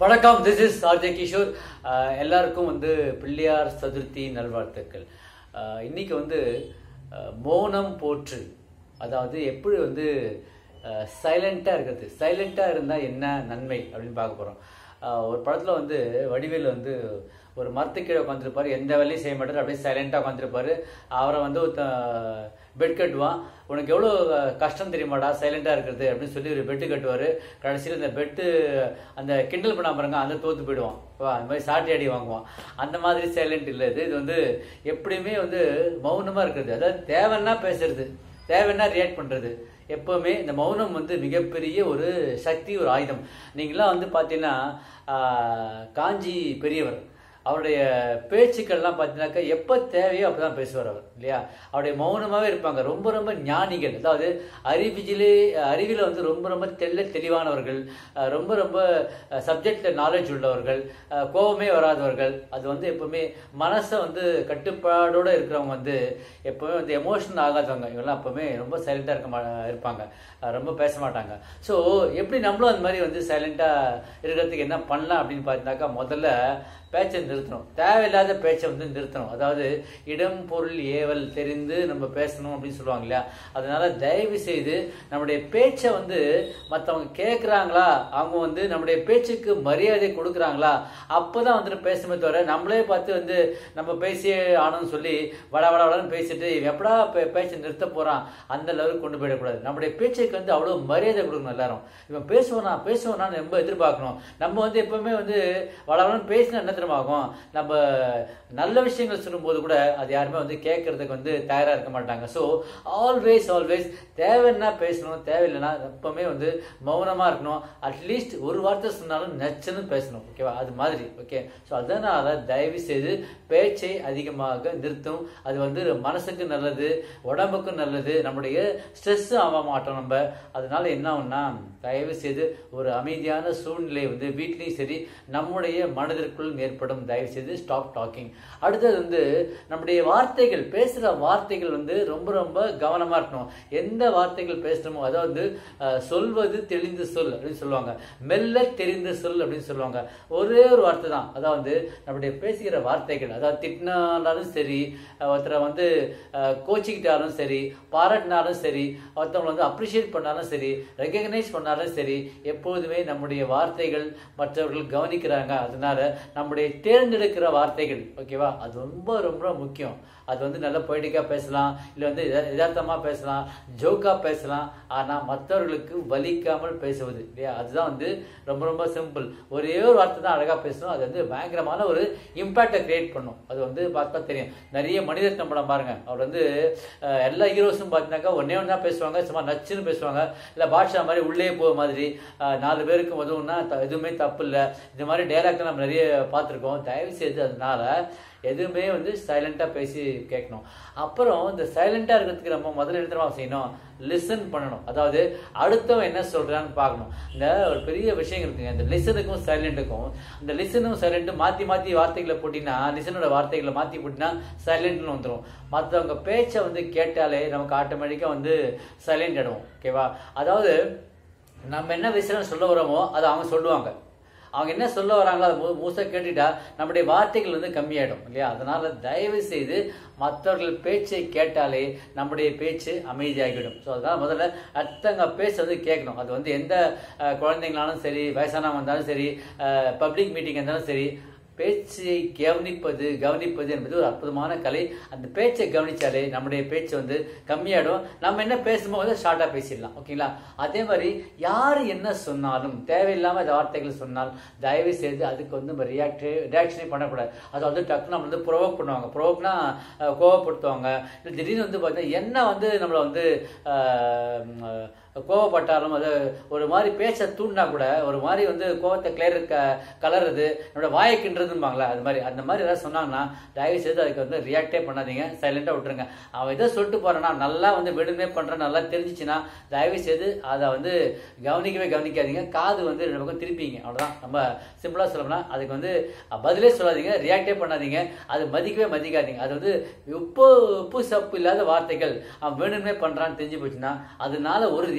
வணக்கம் this is RJ Kishore ah, எல்லாருக்கும் வந்து பிள்ளையார் சதுர்த்தி நல்வாழ்த்துக்கள் அஹ், இன்னைக்கு வந்து அஹ், மௌனம் போற்று அதாவது எப்படி வந்து சைலண்ட்டாக இருக்கிறது சைலண்ட்டாக இருந்தால் என்ன நன்மை அப்படின்னு பார்க்க போகிறோம் ஒரு படத்தில் வந்து வடிவேல் வந்து ஒரு மரத்துக்கு கீழே உட்காந்துருப்பாரு எந்த வேலையும் செய்ய மாட்டார் அப்படியே சைலண்டாக உட்காந்துருப்பாரு அவரை வந்து ஒருத்த பெட் கட்டுவான் உனக்கு எவ்வளோ கஷ்டம் தெரியுமாடா சைலண்டாக இருக்கிறது அப்படின்னு சொல்லி ஒரு பெட்டு கட்டுவார் கடைசியில் இந்த பெட்டு அந்த கிண்டல் பண்ணாம பாருங்க அந்த தோத்து போயிடுவான் வா, அந்த மாதிரி சாட்டி அடி வாங்குவான் அந்த மாதிரி சைலண்ட் இல்லை இது இது வந்து எப்படியுமே வந்து மௌனமாக இருக்கிறது அதாவது தேவைன்னா பேசுறது தேவைன்னா ரியாக்ட் பண்ணுறது எப்பவுமே இந்த மௌனம் வந்து மிகப்பெரிய ஒரு சக்தி ஒரு ஆயுதம் நீங்களாம் வந்து பார்த்தீங்கன்னா ஆஹ், காஞ்சி பெரியவர் அவருடைய பேச்சுக்கள்லாம் பார்த்தீங்கன்னாக்கா எப்போ தேவையோ அப்போ தான் பேசுவார் அவர் இல்லையா அவருடைய மௌனமாகவே இருப்பாங்க ரொம்ப ரொம்ப ஞானிகள் அதாவது அறிவிஜிலே அறிவில் வந்து ரொம்ப ரொம்ப தெள்ள தெளிவானவர்கள் அஹ் ரொம்ப ரொம்ப சப்ஜெக்டில் நாலேஜ் உள்ளவர்கள் அஹ் கோபமே வராதவர்கள் அது வந்து எப்பவுமே மனசை வந்து கட்டுப்பாடோடு இருக்கிறவங்க வந்து எப்பவுமே வந்து எமோஷனல் ஆகாதவங்க இவங்கெல்லாம் எப்பவுமே ரொம்ப சைலண்டாக இருக்க மா இருப்பாங்க அஹ் ரொம்ப பேச மாட்டாங்க ஸோ எப்படி நம்மளும் அந்த மாதிரி வந்து சைலண்டாக இருக்கிறதுக்கு என்ன பண்ணலாம் அப்படின்னு பார்த்தீங்கன்னாக்கா முதல்ல பேச்சை நிறுத்தணும் தேவையில்லாத பேச்சை வந்து நிறுத்தணும் அதாவது இடம் பொருள் ஏவல் தெரிந்து நம்ம பேசணும் அப்படின்னு சொல்லுவாங்க இல்லையா அதனால தயவு செய்து நம்முடைய பேச்சை வந்து மற்றவங்க கேட்குறாங்களா அவங்க வந்து நம்முடைய பேச்சுக்கு மரியாதை கொடுக்குறாங்களா அப்போதான் வந்துட்டு பேசணுமே தவிர நம்மளே பார்த்து வந்து நம்ம பேசியே ஆனோம்னு சொல்லி வட வட வடன்னு பேசிட்டு இவன் எப்படா பே பேச்சை நிறுத்த போறான் அந்த லெவலுக்கு கொண்டு போயிடக்கூடாது நம்முடைய பேச்சுக்கு வந்து அவ்வளோ மரியாதை கொடுக்கணும் எல்லாரும் இவன் பேசுவானா பேசுவானான்னு ரொம்ப எதிர்பார்க்கணும் நம்ம வந்து எப்பவுமே வந்து வளவளன்னு பேசினா என்ன தெரியுமா ஆகும் நம்ம நல்ல விஷயங்கள் சொல்லும்போது கூட அது யாருமே வந்து கேட்கறதுக்கு வந்து தயாரா இருக்க மாட்டாங்க ஸோ ஆல்வேஸ் ஆல்வேஸ் தேவைன்னா பேசணும் தேவையில்லைன்னா எப்பவுமே வந்து மௌனமா இருக்கணும் அட்லீஸ்ட் ஒரு வார்த்தை சொன்னாலும் நச்சுன்னு பேசணும் ஓகேவா அது மாதிரி ஓகே ஸோ அதனால தயவு செய்து பேச்சை அதிகமாக நிறுத்தும் அது வந்து மனசுக்கு நல்லது உடம்புக்கும் நல்லது நம்முடைய ஸ்ட்ரெஸ் ஆக மாட்டோம் நம்ம அதனால என்ன ஆகும்னா தயவு செய்து ஒரு அமைதியான சூழ்நிலை வந்து வீட்லேயும் சரி நம்முடைய மனதிற்குள் ஏற்படும் தயவு செய்து ஸ்டாப் டாக்கிங் அடுத்தது வந்து நம்முடைய வார்த்தைகள் பேசுகிற வார்த்தைகள் வந்து ரொம்ப ரொம்ப கவனமாக இருக்கணும் எந்த வார்த்தைகள் பேசுகிறோமோ அதாவது அஹ், சொல்வது தெளிந்து சொல் அப்படின்னு சொல்லுவாங்க மெல்ல தெரிந்து சொல் அப்படின்னு சொல்லுவாங்க ஒரே ஒரு வார்த்தை தான் அதாவது நம்முடைய பேசுகிற வார்த்தைகள் அதாவது திட்டினாலும் சரி அஹ், ஒருத்தரை வந்து அஹ், கோச்சிக்கிட்டாலும் சரி பாராட்டினாலும் சரி ஒருத்தவங்களை வந்து அப்ரிஷியேட் பண்ணாலும் சரி ரெகக்னைஸ் பண்ணாலும் சரி எப்போதுமே நம்முடைய வார்த்தைகள் மற்றவர்கள் கவனிக்கிறாங்க அதனால நம்முடைய தேர்ந்தெடுக்கிற வார்த்தைகள் ஓகேவா அது ரொம்ப ரொம்ப முக்கியம் அது வந்து நல்ல பொய்டிக்காக பேசலாம் இல்லை வந்து யதார்த்தமாக பேசலாம் ஜோக்காக பேசலாம் ஆனால் மற்றவர்களுக்கு வலிக்காமல் பேசுவது இல்லையா அதுதான் வந்து ரொம்ப ரொம்ப சிம்பிள் ஒரே ஒரு வார்த்தை தான் அழகாக பேசணும் அது வந்து பயங்கரமான ஒரு இம்பேக்டை கிரியேட் பண்ணும் அது வந்து பார்த்தா தெரியும் நிறைய மனிதத்தம் படம் பாருங்க அவர் வந்து அஹ், எல்லா ஹீரோஸும் பார்த்தீங்கன்னாக்கா ஒன்னே ஒன்று தான் பேசுவாங்க சும்மா நச்சுன்னு பேசுவாங்க இல்லை பாட்ஷா மாதிரி உள்ளே போக மாதிரி அஹ், நாலு பேருக்கு உதவுனா த- எதுவுமே தப்பு இல்லை இது மாதிரி டைலாக்லாம் நம்ம நிறைய பார்த்துருக்கோம் தயவு செய்து அதனால எதுவுமே வந்து சைலண்டாக பேசி கேட்கணும் அப்புறம் இந்த சைலண்டாக இருக்கிறதுக்கு நம்ம முதல்ல என்ன தெரியுமா செய்யணும் லிசன் பண்ணணும் அதாவது அடுத்தவன் என்ன சொல்றான்னு பார்க்கணும் இந்த ஒரு பெரிய விஷயம் இருக்குங்க இந்த லிசனுக்கும் சைலண்ட்டுக்கும் இந்த லிசனும் சைலண்ட்டும் மாற்றி மாற்றி வார்த்தைகளை போட்டினா லிசனோட வார்த்தைகளை மாற்றி போட்டினா சைலண்ட்னு வந்துடும் மற்றவங்க பேச்சை வந்து கேட்டாலே நமக்கு ஆட்டோமேட்டிக்காக வந்து சைலண்ட் ஆயிடுவோம் ஓகேவா அதாவது நம்ம என்ன விஷயம் சொல்ல வரோமோ அதை அவங்க சொல்லுவாங்க அவங்க என்ன சொல்ல வராங்களோ அதை மு- முழுசா கேட்டுட்டா நம்முடைய வார்த்தைகள் வந்து கம்மியாயிடும் இல்லையா அதனால தயவு செய்து மற்றவர்கள் பேச்சை கேட்டாலே நம்முடைய பேச்சு அமைதியாகிடும் ஸோ அதனால முதல்ல அடுத்தவங்க பேச்ச வந்து கேட்கணும் அது வந்து எந்த அஹ், குழந்தைங்களாலும் சரி வயசானவங்க இருந்தாலும் சரி பப்ளிக் மீட்டிங் இருந்தாலும் சரி பேச்சை கவனிப்பது கவனிப்பது என்பது ஒரு அற்புதமான கலை அந்த பேச்சை கவனிச்சாலே நம்முடைய பேச்சு வந்து கம்மியாயிடும் நம்ம என்ன பேசும்போது ஷார்ட்டாக பேசிடலாம் ஓகேங்களா அதே மாதிரி யார் என்ன சொன்னாலும் தேவையில்லாம இந்த வார்த்தைகள் சொன்னால் தயவு செய்து அதுக்கு வந்து நம்ம ரியாக்ட் ரியாக்ஷனே பண்ணக்கூடாது அது வந்து டக்குன்னு நம்ம வந்து ப்ரொவோக் பண்ணுவாங்க ப்ரொவோக்னா கோவப்படுத்துவாங்க இல்லை திடீர்னு வந்து பார்த்தீங்கன்னா என்ன வந்து நம்மளை வந்து அஹ், அஹ், கோவப்பட்டாலும் அது ஒரு மாதிரி பேச்ச தூண்டினா கூட ஒரு மாதிரி வந்து கோவத்தை கிளியர் க கலருது என்னோட வாயை கிண்டுறதும்பாங்களா அது மாதிரி அந்த மாதிரி ஏதாவது சொன்னாங்கன்னா தயவு செய்து அதுக்கு வந்து ரியாக்டே பண்ணாதீங்க சைலண்டாக விட்டுருங்க அவன் எதோ சொல்லிட்டு போறானா நல்லா வந்து விடுமே பண்றான் நல்லா தெரிஞ்சிச்சுன்னா தயவு செய்து அதை வந்து கவனிக்கவே கவனிக்காதீங்க காது வந்து ரெண்டு பக்கம் திருப்பிங்க அவ்வளோதான் நம்ம சிம்பிளாக சொல்லணும்னா அதுக்கு வந்து பதிலே சொல்லாதீங்க ரியாக்டே பண்ணாதீங்க அது மதிக்கவே மதிக்காதீங்க அது வந்து உப்பு உப்பு சப்பு இல்லாத வார்த்தைகள் அவன் வேணுமே பண்றான்னு தெரிஞ்சு போச்சுன்னா அதனால ஒரு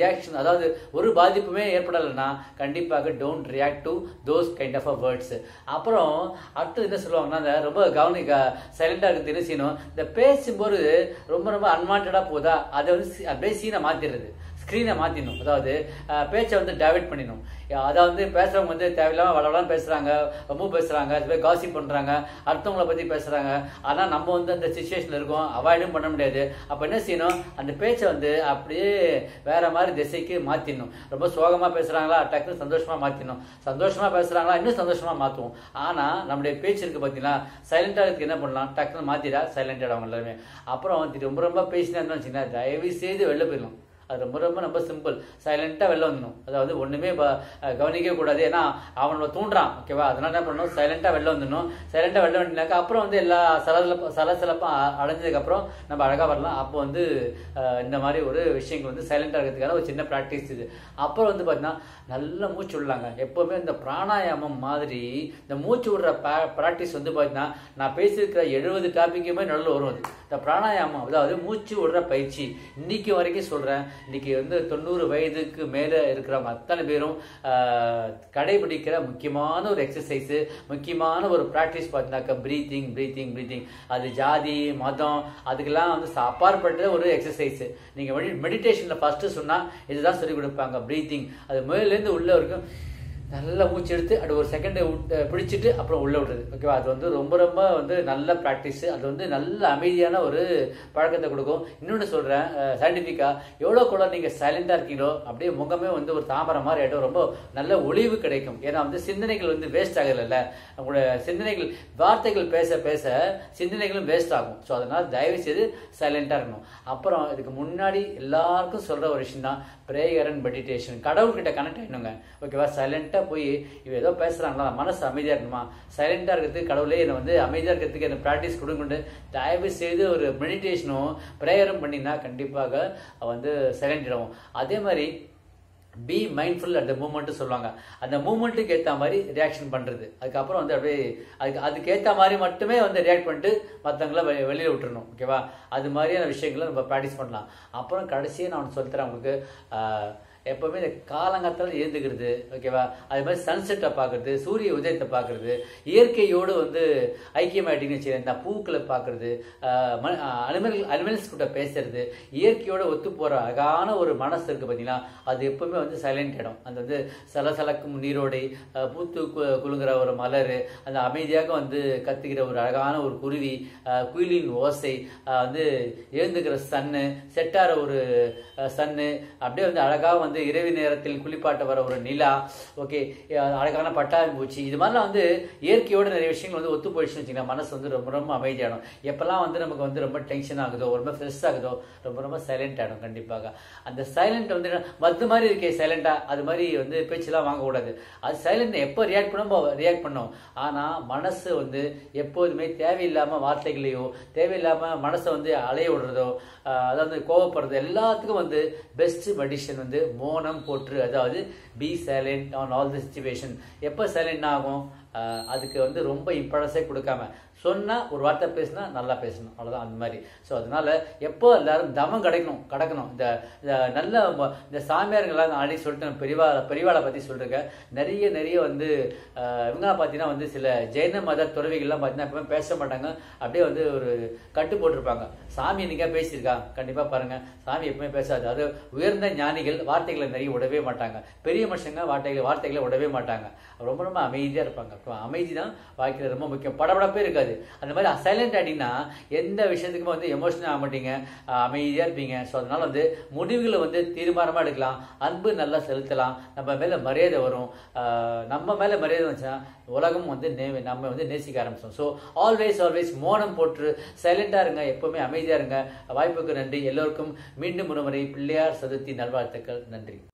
ரியாக்ஷன் அதாவது ஒரு பாதிப்புமே ஏற்படலைன்னா கண்டிப்பாக don't react to those kind of words அப்புறம் அடுத்து என்ன சொல்லுவாங்கன்னா இந்த ரொம்ப கவனிக்க சைலண்டாக இருக்கு என்ன செய்யணும் இந்த பேசும்போது ரொம்ப ரொம்ப அன்வான்டாக போதா அதை வந்து சி- அப்படியே சீனை மாற்றிடுறது ஸ்க்ரீனை மாற்றிடணும் அதாவது அஹ், பேச்சை வந்து டைவர்ட் பண்ணிடணும் அதாவது வந்து பேசுறவங்க வந்து தேவையில்லாம வளவலாம் பேசுறாங்க ரொம்ப பேசுறாங்க அது மாதிரி காசிப் பண்றாங்க அடுத்தவங்கள பத்தி பேசுறாங்க ஆனா நம்ம வந்து அந்த சுச்சுவேஷன்ல இருக்கோம் அவாய்டும் பண்ண முடியாது அப்ப என்ன செய்யணும் அந்த பேச்சை வந்து அப்படியே வேற மாதிரி திசைக்கு மாத்திடணும் ரொம்ப சோகமா பேசுறாங்களா டக்குன்னு சந்தோஷமா மாத்திடணும் சந்தோஷமா பேசுறாங்களா இன்னும் சந்தோஷமா மாத்துவோம் ஆனா நம்முடைய பேச்சு இருக்கு பாத்தீங்கன்னா சைலண்டா இருக்கு என்ன பண்ணலாம் டக்குன்னு மாத்திடா சைலண்ட் ஆயிடுவாங்க எல்லாருமே அப்புறம் இது ரொம்ப ரொம்ப பேசினா இருந்தோம்னு வச்சுக்கோங்களேன் தயவு செய்து வெளில போயிடலாம் அது ரொம்ப ரொம்ப ரொம்ப சிம்பிள் சைலண்டாக வெளில வந்துடணும் அதாவது ஒன்றுமே கவனிக்க கூடாது ஏன்னா அவனை தூண்டுறான் ஓகேவா அதனால என்ன பண்ணணும் சைலண்டாக வெளில வந்துடணும் சைலண்டாக வெளில வந்துனாக்கா அப்புறம் வந்து எல்லா சலசலப்பு சலசலப்பும் அ- அடைஞ்சதுக்கப்புறம் நம்ம அழகாக வரலாம் அப்போ வந்து அஹ், இந்த மாதிரி ஒரு விஷயங்கள் வந்து சைலண்டாக இருக்கிறதுக்கான ஒரு சின்ன ப்ராக்டிஸ் இது அப்புறம் வந்து பார்த்தீங்கன்னா நல்ல மூச்சு விடலாங்க எப்போவுமே இந்த பிராணாயாமம் மாதிரி இந்த மூச்சு விடுற ப்ராக்டிஸ் வந்து பார்த்தீங்கன்னா நான் பேசியிருக்கிற எழுபது டாப்பிக்குமே நல்ல வரும் அது இந்த பிராணாயாமம் அதாவது மூச்சு விடுற பயிற்சி இன்னைக்கு வரைக்கும் சொல்கிறேன் இன்னைக்கு வந்து தொண்ணூறு வயதுக்கு மேலே இருக்கிறவங்க அத்தனை பேரும் ஆஹ், கடைபிடிக்கிற முக்கியமான ஒரு எக்ஸசைஸு முக்கியமான ஒரு ப்ராக்டிஸ் பார்த்தீங்கன்னாக்கா ப்ரீத்திங் ப்ரீத்திங் ப்ரீத்திங் அது ஜாதி மதம் அதுக்கெல்லாம் வந்து ச- அப்பாற்பட்ட ஒரு எக்ஸசைஸ் நீங்கள் மெடி மெடிடேஷனில் ஃபஸ்ட்டு சொன்னால் இதுதான் சொல்லிக் கொடுப்பாங்க ப்ரீத்திங் அது மேலேருந்து உள்ள வரைக்கும் நல்லா மூச்சு எடுத்து அது ஒரு செகண்ட் பிடிச்சிட்டு அப்புறம் உள்ள விடுறது ஓகேவா அது வந்து ரொம்ப ரொம்ப வந்து நல்ல ப்ராக்டிஸ் அது வந்து நல்ல அமைதியான ஒரு பழக்கத்தை கொடுக்கும் இன்னொன்று சொல்கிறேன் சயின்டிஃபிக்காக எவ்வளோ கூட நீங்கள் சைலண்டாக இருக்கீங்களோ அப்படியே முகமே வந்து ஒரு தாமரை மாதிரி ஆகிடும் ரொம்ப நல்ல ஒளிவு கிடைக்கும் ஏன்னா வந்து சிந்தனைகள் வந்து வேஸ்ட் ஆகலைல்ல உங்களோட சிந்தனைகள் வார்த்தைகள் பேச பேச சிந்தனைகளும் வேஸ்ட் ஆகும் ஸோ அதனால் தயவு செய்து சைலண்டாக இருக்கணும் அப்புறம் இதுக்கு முன்னாடி எல்லாருக்கும் சொல்கிற ஒரு விஷயம் தான் ப்ரேயர் அண்ட் மெடிடேஷன் கடவுள்கிட்ட கனெக்ட் ஆகிடுங்க ஓகேவா சைலண்டாக போய் இவ ஏதோ பேசுகிறாங்களா மனசு அமைதியாக இருக்கணுமா சைலண்டாக இருக்கிறதுக்கு கடவுளே என்னை வந்து அமைதியாக இருக்கிறதுக்கு எனக்கு ப்ராக்டிஸ் கொடுங்கன்னு தயவு செய்து ஒரு மெடிடேஷனும் ப்ரேயரும் பண்ணினா கண்டிப்பாக வந்து சைலண்ட் ஆகும் அதே மாதிரி be mindful at the moment சொல்லுவாங்க அந்த மூமெண்ட்டுக்கு ஏற்ற மாதிரி ரியாக்ஷன் பண்ணுறது அதுக்கப்புறம் வந்து அப்படியே அதுக்கு அதுக்கு ஏற்ற மாதிரி மட்டுமே வந்து ரியாக்ட் பண்ணிட்டு மற்றவங்கள வெ வெளியில் விட்டுறணும் ஓகேவா அது மாதிரியான விஷயங்களை நம்ம ப்ராக்டிஸ் பண்ணலாம் அப்புறம் கடைசியாக நான் சொல்லித்தரேன் உங்களுக்கு ஆஹ், எப்பவுமே இந்த காலங்காத்தால எழுந்துக்கிறது ஓகேவா அது மாதிரி சன்செட்டை பார்க்கறது சூரிய உதயத்தை பார்க்கறது இயற்கையோடு வந்து ஐக்கியமாயிட்டீங்கன்னு வச்சுக்கோங்க இந்த பூக்களை பார்க்கறது அனிமல் அனிமல்ஸ் கிட்ட பேசுறது இயற்கையோட ஒத்து போற அழகான ஒரு மனசு இருக்கு பார்த்தீங்களா அது எப்பவுமே வந்து சைலண்ட் இடம் அந்த வந்து சலசலக்கும் நீரோடை அஹ், பூத்து கு- குலுங்குற ஒரு மலர் அந்த அமைதியாக வந்து கத்துக்கிற ஒரு அழகான ஒரு குருவி அஹ், குயிலின் ஓசை அஹ், வந்து எழுந்துக்கிற சன்னு செட்டார ஒரு சன்னு அப்படியே வந்து அழகாக வந்து இரவு நேரத்தில் குளிப்பாட்ட வர ஒரு நிலா ஓகே அழகான பட்டாம்பூச்சி இது மாதிரிலாம் வந்து இயற்கையோட நிறைய விஷயங்கள் வந்து ஒத்து போயிடுச்சுன்னு வச்சுக்கோங்க மனசு வந்து ரொம்ப ரொம்ப அமைதியாடும் எப்பெல்லாம் வந்து நமக்கு வந்து ரொம்ப டென்ஷன் ஆகுதோ ரொம்ப ஸ்ட்ரெஸ் ஆகுதோ ரொம்ப ரொம்ப சைலண்ட் ஆகிடும் கண்டிப்பாக அந்த சைலண்ட் வந்து மத்து மாதிரி இருக்கே சைலண்டா அது மாதிரி வந்து பேச்செல்லாம் வாங்கக்கூடாது அது சைலண்ட் எப்போ ரியாக்ட் பண்ணமோ ரியாக்ட் பண்ணோம் ஆனால் மனசு வந்து எப்போதுமே தேவையில்லாமல் வார்த்தைகளையோ தேவையில்லாமல் மனசை வந்து அலைய விடுறதோ ஆஹ் அதாவது கோவப்படுறது எல்லாத்துக்கும் வந்து பெஸ்ட் மெடிஷன் வந்து மோனம் போற்று அதாவது be silent on all the situation எப்போ சைலண்ட் ஆகும் ஆஹ் அதுக்கு வந்து ரொம்ப இம்பார்ட்டன்ஸே கொடுக்காம சொன்னா ஒரு வார்த்தை பேசினா நல்லா பேசணும் அவ்வளவுதான் அந்த மாதிரி ஸோ அதனால எப்போ எல்லாரும் தமம் கிடைக்கணும் கடக்கணும் இந்த இந்த நல்ல ம- இந்த சாமியாருங்களாம் நான் ஆல்ரெடி சொல்லிட்டு நான் பெரியவா பெரியவாளை பற்றி சொல்லிருக்கேன் நிறைய நிறைய வந்து ஆஹ் இவங்களாம் பார்த்தீங்கன்னா வந்து சில ஜெயின மத துறவிகள்லாம் பார்த்தீங்கன்னா எப்பவுமே பேச மாட்டாங்க அப்படியே வந்து ஒரு கட்டு போட்டிருப்பாங்க சாமி இன்னைக்கா பேசியிருக்கா கண்டிப்பாக பாருங்க சாமி எப்பவுமே பேசாது அது உயர்ந்த ஞானிகள் வார்த்தைகளை நிறைய விடவே மாட்டாங்க பெரிய மனுஷங்க வார்த்தைகளை வார்த்தைகளை விடவே மாட்டாங்க ரொம்ப ரொம்ப அமைதியாக இருப்பாங்க அப்போ அமைதி தான் வாழ்க்கையில் ரொம்ப முக்கியம் படபடப்பே இருக்காது அந்த மாதிரி சைலண்ட் ஆகிட்டீங்கன்னா எந்த விஷயத்துக்குமே வந்து எமோஷனல் ஆக மாட்டீங்க அஹ் அமைதியா இருப்பீங்க ஸோ அதனால வந்து முடிவுகளை வந்து தீர்மானமா எடுக்கலாம் அன்பு நல்லா செலுத்தலாம் நம்ம மேல மரியாதை வரும் அஹ் நம்ம மேல மரியாதை வந்துச்சுன்னா உலகம் வந்து நே- நம்ம வந்து நேசிக்க ஆரம்பிச்சோம் ஸோ ஆல்வேஸ் ஆல்வேஸ் மோனம் போட்டு சைலண்டா இருங்க எப்பவுமே அமைதியா இருங்க வாய்ப்புக்கு நன்றி எல்லோருக்கும் மீண்டும் ஒரு முறை பிள்ளையார் சதுர்த்தி நல்வாழ்த்துக்கள் நன்றி